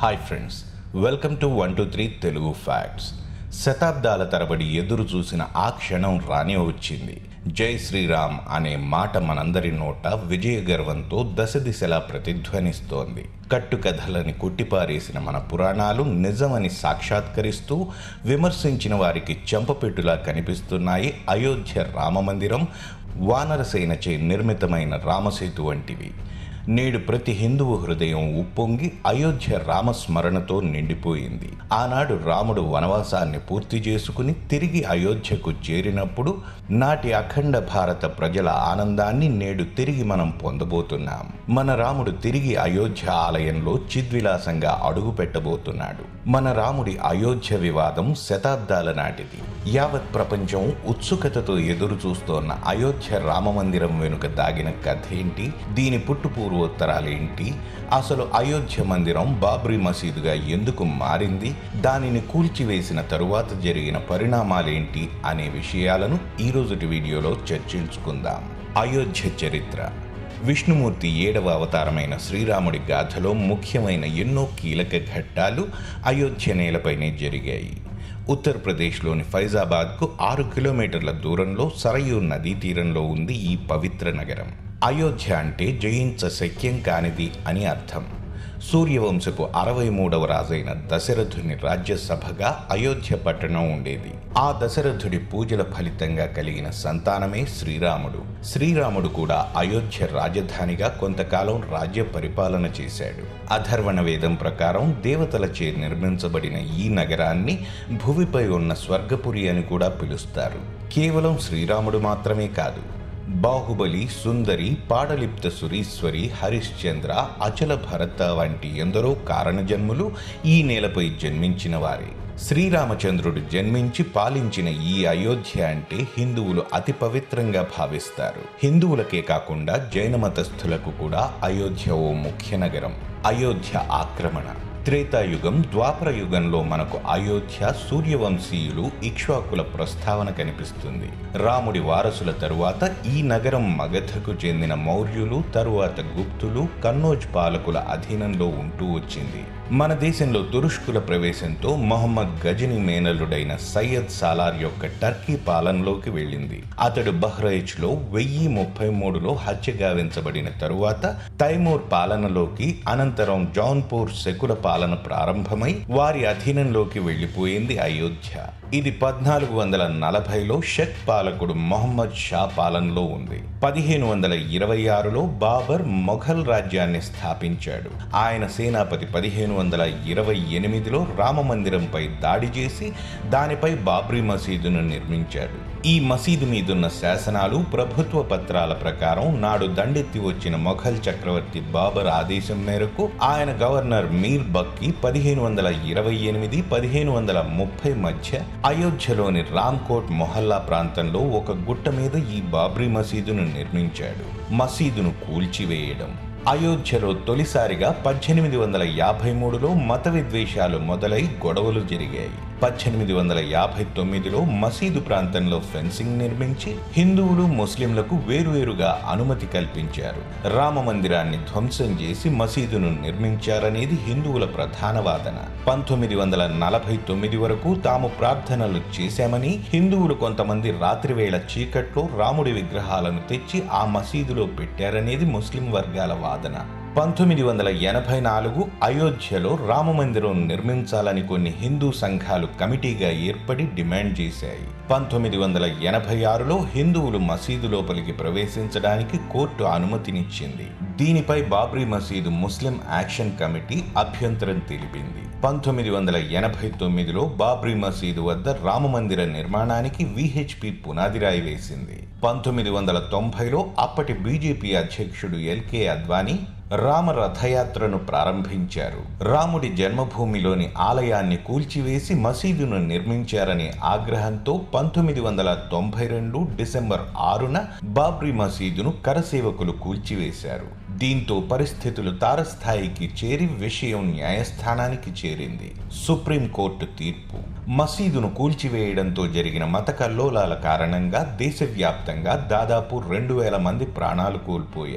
hi friends welcome to one two three Telugu facts శతాబ్దాల తరబడి ఎదురు చూసిన ఆ క్షణం రాని వచ్చింది జై శ్రీరామ్ అనే మాట మనందరి నోట విజయ గర్వంతో దశ దిశలా ప్రతిధ్వనిస్తోంది కట్టుకథలని కొట్టిపారేసిన మన పురాణాలు నిజమని సాక్షాత్కరిస్తూ విమర్శించిన వారికి చెంపపెట్టులా కనిపిస్తున్నాయి అయోధ్య రామమందిరం వానరసేనచే నిర్మితమైన రామసేతు వంటివి నేడు ప్రతి హిందువు హృదయం ఉప్పొంగి అయోధ్య రామస్మరణతో నిండిపోయింది ఆనాడు రాముడు వనవాసాన్ని పూర్తి చేసుకుని తిరిగి అయోధ్యకు చేరినప్పుడు నాటి అఖండ భారత ప్రజల ఆనందాన్ని నేడు తిరిగి మనం పొందబోతున్నాం మన రాముడు తిరిగి అయోధ్య ఆలయంలో చిద్విలాసంగా అడుగు పెట్టబోతున్నాడు మన రాముడి అయోధ్య వివాదం శతాబ్దాల నాటిది యావత్ ప్రపంచం ఉత్సుకతతో ఎదురు చూస్తోన్న అయోధ్య రామమందిరం వెనుక దాగిన కథ ఏంటి దీని పుట్టు పూర్వోత్తరాలేంటి అసలు అయోధ్య మందిరం బాబ్రీ మసీదుగా ఎందుకు మారింది దానిని కూల్చివేసిన తరువాత జరిగిన పరిణామాలేంటి అనే విషయాలను ఈ రోజుటి వీడియోలో చర్చించుకుందాం అయోధ్య చరిత్ర విష్ణుమూర్తి ఏడవ అవతారమైన శ్రీరాముడి గాథలో ముఖ్యమైన ఎన్నో కీలక ఘట్టాలు అయోధ్య నేలపైనే జరిగాయి ఉత్తరప్రదేశ్లోని ఫైజాబాద్కు ఆరు కిలోమీటర్ల దూరంలో సరయూ నదీ తీరంలో ఉంది ఈ పవిత్ర నగరం అయోధ్య అంటే జయించ శక్యం కానిది అని అర్థం సూర్యవంశపు అరవై మూడవ రాజైన దశరథుని రాజ్యసభగా అయోధ్య పట్టణం ఉండేది ఆ దశరథుడి పూజల ఫలితంగా కలిగిన సంతానమే శ్రీరాముడు శ్రీరాముడు కూడా అయోధ్య రాజధానిగా కొంతకాలం రాజ్య పరిపాలన చేశాడు అధర్వణ వేదం ప్రకారం దేవతలచే నిర్మించబడిన ఈ నగరాన్ని భూమిపై ఉన్న స్వర్గపురి అని కూడా పిలుస్తారు కేవలం శ్రీరాముడు మాత్రమే కాదు బాహుబలి సుందరి పాడలిప్త సురీశ్వరి హరిశ్చంద్ర అచల భరత వంటి ఎందరో కారణజన్ములు ఈ నేలపై జన్మించిన వారే శ్రీరామచంద్రుడు జన్మించి పాలించిన ఈ అయోధ్య అంటే హిందువులు అతి పవిత్రంగా భావిస్తారు హిందువులకే కాకుండా జైన మతస్థులకు కూడా అయోధ్య ఓ ముఖ్య నగరం అయోధ్య ఆక్రమణ త్రేతాయుగం ద్వాపర యుగంలో మనకు అయోధ్య సూర్యవంశీయులు ఇక్ష్వాకుల ప్రస్తావన కనిపిస్తుంది రాముడి వారసుల తరువాత ఈ నగరం మగధకు చెందిన మౌర్యులు తరువాత గుప్తులు కన్నోజ్ పాలకుల అధీనంలో ఉంటూ వచ్చింది మన దేశంలో తురుష్కుల ప్రవేశంతో మొహమ్మద్ గజని మేనలుడైన సయ్యద్ సాలార్ యొక్క టర్కీ పాలనలోకి వెళ్ళింది అతడు బహ్రైచ్ లో వెయ్యి ముప్పై మూడులో హత్య గావించబడిన తరువాత తైమూర్ పాలనలోకి అనంతరం జౌన్పూర్ శకుల పాలన ప్రారంభమై వారి అధీనంలోకి వెళ్లిపోయింది అయోధ్య ఇది పద్నాలుగు వందల నలభైలో షక్ పాలకుడు మొహమ్మద్ షా పాలనలో ఉంది పదిహేను వందల ఇరవై ఆరులో బాబర్ మొఘల్ రాజ్యాన్ని స్థాపించాడు ఆయన సేనాపతి పదిహేను వందల ఇరవై ఎనిమిదిలో రామమందిరంపై దాడి చేసి దానిపై బాబ్రీ మసీదును నిర్మించాడు ఈ మసీదు మీదున్న శాసనాలు ప్రభుత్వ పత్రాల ప్రకారం నాడు దండెత్తి వచ్చిన మొఘల్ చక్రవర్తి బాబర్ ఆదేశం మేరకు ఆయన గవర్నర్ మీర్ బక్కి పదిహేను వందల ఇరవై ఎనిమిది పదిహేను వందల ముప్పై మధ్య అయోధ్యలోని రామ్కోట్ మొహల్లా ప్రాంతంలో ఒక గుట్ట మీద ఈ బాబ్రీ మసీదును నిర్మించాడు మసీదును కూల్చివేయడం అయోధ్యలో తొలిసారిగా పద్దెనిమిది వందల యాభై మూడులో మత విద్వేషాలు మొదలై గొడవలు జరిగాయి పద్దెనిమిది వందల యాభై తొమ్మిదిలో మసీదు ప్రాంతంలో ఫెన్సింగ్ నిర్మించి హిందువులు ముస్లింలకు వేరువేరుగా అనుమతి కల్పించారు రామ మందిరాన్ని ధ్వంసం చేసి మసీదును నిర్మించారనేది హిందువుల ప్రధాన వాదన పంతొమ్మిది వందల నలభై తొమ్మిది వరకు తాము ప్రార్థనలు చేశామని హిందువులు కొంతమంది రాత్రివేళ చీకట్లో రాముడి విగ్రహాలను తెచ్చి ఆ మసీదులో పెట్టారనేది ముస్లిం వర్గాల వాదన పంతొమ్మిది వందల ఎనభై నాలుగు అయోధ్యలో రామమందిరం నిర్మించాలని కొన్ని హిందూ సంఘాలు కమిటీగా ఏర్పడి డిమాండ్ చేశాయి పంతొమ్మిది వందల ఎనభై ఆరులో హిందువులు మసీదు లోపలికి ప్రవేశించడానికి కోర్టు అనుమతినిచ్చింది దీనిపై బాబ్రీ మసీదు ముస్లిం యాక్షన్ కమిటీ అభ్యంతరం తెలిపింది పంతొమ్మిది వందల ఎనభై తొమ్మిదిలో బాబ్రీ మసీదు వద్ద రామమందిర నిర్మాణానికి విహెచ్పి పునాదిరాయి వేసింది పంతొమ్మిది వందల తొంభైలో అప్పటి బీజేపీ అధ్యక్షుడు ఎల్కే అద్వానీ రామ రథయాత్రను ప్రారంభించారు రాముడి జన్మభూమిలోని ఆలయాన్ని కూల్చివేసి మసీదును నిర్మించారనే ఆగ్రహంతో పంతొమ్మిది వందల తొంభై రెండు డిసెంబర్ ఆరున బాబ్రీ మసీదును కరసేవకులు కూల్చివేశారు దీంతో పరిస్థితులు తారస్థాయికి చేరి విషయం న్యాయస్థానానికి చేరింది సుప్రీంకోర్టు తీర్పు మసీదును కూల్చివేయడంతో జరిగిన మత కల్లోలాల కారణంగా దేశవ్యాప్తంగా దాదాపు రెండు వేల మంది ప్రాణాలు కోల్పోయారు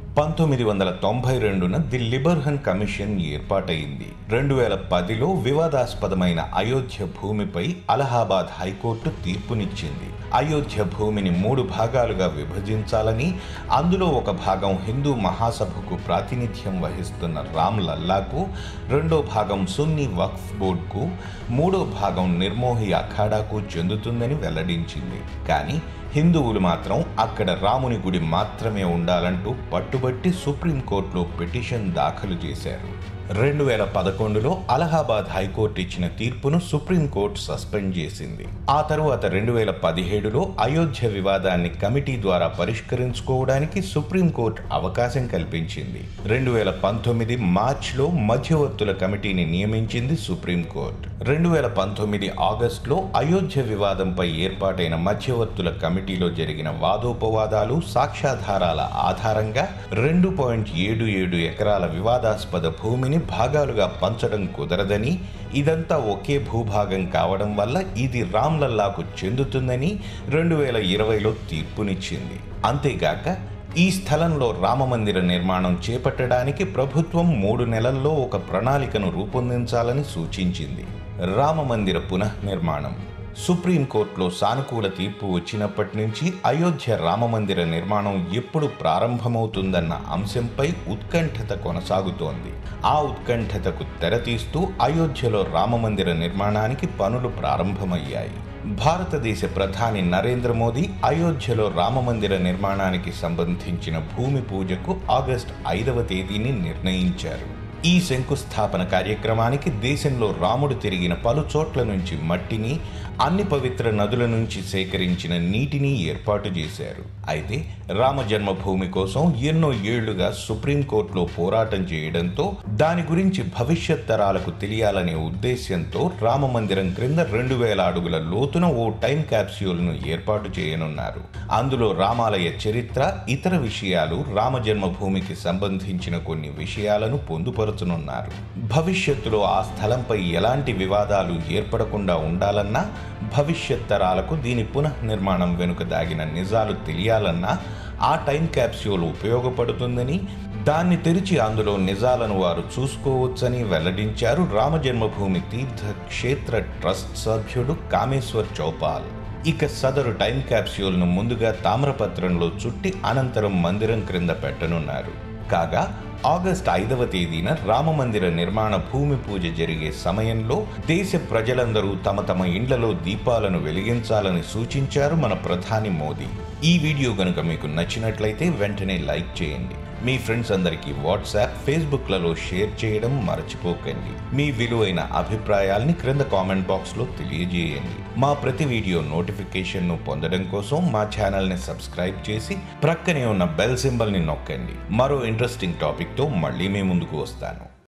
పంతొమ్మిది వందల తొంభై రెండున ది లిబర్హన్ కమిషన్ ఏర్పాటైంది రెండు వేల పదిలో వివాదాస్పదమైన అయోధ్య భూమిపై అలహాబాద్ హైకోర్టు తీర్పునిచ్చింది అయోధ్య భూమిని మూడు భాగాలుగా విభజించాలని అందులో ఒక భాగం హిందూ మహాసభకు ప్రాతినిధ్యం వహిస్తున్న రామ్ లల్లాకు రెండో భాగం సున్నీ వక్ఫ్ బోర్డుకు మూడో భాగం నిర్మోహి అఖాడాకు చెందుతుందని వెల్లడించింది కానీ హిందువులు మాత్రం అక్కడ రాముని గుడి మాత్రమే ఉండాలంటూ పట్టుబట్టి సుప్రీంకోర్టులో పిటిషన్ దాఖలు చేశారు రెండు వేల పదకొండులో అలహాబాద్ హైకోర్టు ఇచ్చిన తీర్పును సుప్రీంకోర్టు సస్పెండ్ చేసింది ఆ తరువాత రెండు వేల పదిహేడులో అయోధ్య వివాదాన్ని కమిటీ ద్వారా పరిష్కరించుకోవడానికి సుప్రీంకోర్టు అవకాశం కల్పించింది రెండు వేల పంతొమ్మిది మార్చ్లో మధ్యవర్తుల కమిటీని నియమించింది సుప్రీంకోర్టు రెండు వేల పంతొమ్మిది ఆగస్టులో అయోధ్య వివాదంపై ఏర్పాటైన మధ్యవర్తుల కమిటీలో జరిగిన వాదోపవాదాలు సాక్ష్యాధారాల ఆధారంగా రెండు పాయింట్ ఏడు ఏడు ఎకరాల వివాదాస్పద భూమిని భాగాలుగా పంచడం కుదరదని ఇదంతా ఒకే భూభాగం కావడం వల్ల ఇది రామ్లల్లాకు చెందుతుందని రెండు వేల ఇరవైలో తీర్పునిచ్చింది అంతేగాక ఈ స్థలంలో రామమందిర నిర్మాణం చేపట్టడానికి ప్రభుత్వం మూడు నెలల్లో ఒక ప్రణాళికను రూపొందించాలని సూచించింది రామమందిర పునఃనిర్మాణం సుప్రీంకోర్టులో సానుకూల తీర్పు వచ్చినప్పటి నుంచి అయోధ్య రామమందిర నిర్మాణం ఎప్పుడు ప్రారంభమవుతుందన్న అంశంపై ఉత్కంఠత కొనసాగుతోంది ఆ ఉత్కంఠతకు తెరతీస్తూ అయోధ్యలో రామమందిర నిర్మాణానికి పనులు ప్రారంభమయ్యాయి భారతదేశ ప్రధాని నరేంద్ర మోదీ అయోధ్యలో రామమందిర నిర్మాణానికి సంబంధించిన భూమి పూజకు ఆగస్టు ఐదవ తేదీని నిర్ణయించారు ఈ శంకుస్థాపన కార్యక్రమానికి దేశంలో రాముడు తిరిగిన పలు చోట్ల నుంచి మట్టిని అన్ని పవిత్ర నదుల నుంచి సేకరించిన నీటిని ఏర్పాటు చేశారు అయితే రామ జన్మభూమి కోసం ఎన్నో ఏళ్లుగా సుప్రీంకోర్టులో పోరాటం చేయడంతో దాని గురించి భవిష్యత్ తరాలకు తెలియాలనే ఉద్దేశ్యంతో రామ మందిరం క్రింద రెండు వేల అడుగుల లోతున ఓ టైం క్యాప్స్యూల్ను ఏర్పాటు చేయనున్నారు అందులో రామాలయ చరిత్ర ఇతర విషయాలు రామ జన్మభూమికి సంబంధించిన కొన్ని విషయాలను పొందుపరుచనున్నారు భవిష్యత్తులో ఆ స్థలంపై ఎలాంటి వివాదాలు ఏర్పడకుండా ఉండాలన్నా భవిష్యత్ తరాలకు దీని పునఃనిర్మాణం వెనుక దాగిన నిజాలు తెలియాలన్నా ఆ టైం క్యాప్స్యూల్ ఉపయోగపడుతుందని దాన్ని తెరిచి అందులో నిజాలను వారు చూసుకోవచ్చని వెల్లడించారు రామజన్మభూమి తీర్థ క్షేత్ర ట్రస్ట్ సభ్యుడు కామేశ్వర్ చౌపాల్ ఇక సదరు టైం క్యాప్స్యూల్ను ముందుగా తామ్రపత్రంలో చుట్టి అనంతరం మందిరం క్రింద పెట్టనున్నారు కాగా ఆగస్ట్ ఐదవ తేదీన రామమందిర నిర్మాణ భూమి పూజ జరిగే సమయంలో దేశ ప్రజలందరూ తమ తమ ఇండ్లలో దీపాలను వెలిగించాలని సూచించారు మన ప్రధాని మోదీ ఈ వీడియో గనుక మీకు నచ్చినట్లయితే వెంటనే లైక్ చేయండి మీ ఫ్రెండ్స్ అందరికీ వాట్సాప్ ఫేస్బుక్లలో షేర్ చేయడం మర్చిపోకండి మీ విలువైన అభిప్రాయాల్ని క్రింద కామెంట్ బాక్స్లో తెలియజేయండి మా ప్రతి వీడియో నోటిఫికేషన్ను పొందడం కోసం మా ఛానల్ని సబ్స్క్రైబ్ చేసి ప్రక్కనే ఉన్న బెల్ సింబల్ని నొక్కండి మరో ఇంట్రెస్టింగ్ టాపిక్తో మళ్ళీ మీ ముందుకు వస్తాను